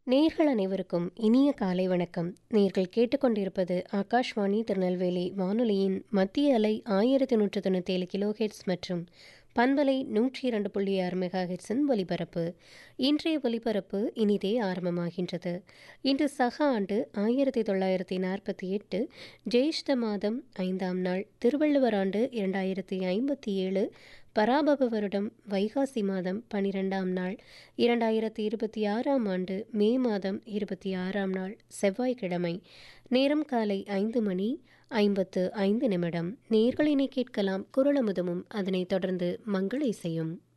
நேர்கள் அனைவருக்கும் இனிய காலை வணக்கம் நேர்கள் கேட்டுக்கொண்டிருப்பது ஆகாஷ்வாணி திருநெல்வேலி வானொலியின் மத்திய அலை ஆயிரத்தி நூற்று தொண்ணூற்றி ஏழு கிலோஹெட்ஸ் மற்றும் பண்பலை நூற்றி இரண்டு புள்ளி ஆறு மெகா ஹெட்ஸின் ஒலிபரப்பு இன்றைய ஒலிபரப்பு இனிதே ஆரம்பமாகின்றது இன்று சக ஆண்டு ஆயிரத்தி தொள்ளாயிரத்தி நாற்பத்தி எட்டு ஜேஷ்ட மாதம் ஐந்தாம் நாள் திருவள்ளுவர் ஆண்டு இரண்டாயிரத்தி ஐம்பத்தி ஏழு பராபவ வருடம் வைகாசி மாதம் பனிரெண்டாம் நாள் இரண்டாயிரத்தி இருபத்தி ஆறாம் ஆண்டு மே மாதம் இருபத்தி ஆறாம் நாள் செவ்வாய்க்கிழமை நேரம் காலை ஐந்து மணி ஐம்பத்து ஐந்து நிமிடம் நேர்களினை கேட்கலாம் குரலமுதமும் அதனைத் தொடர்ந்து மங்கள இசையும்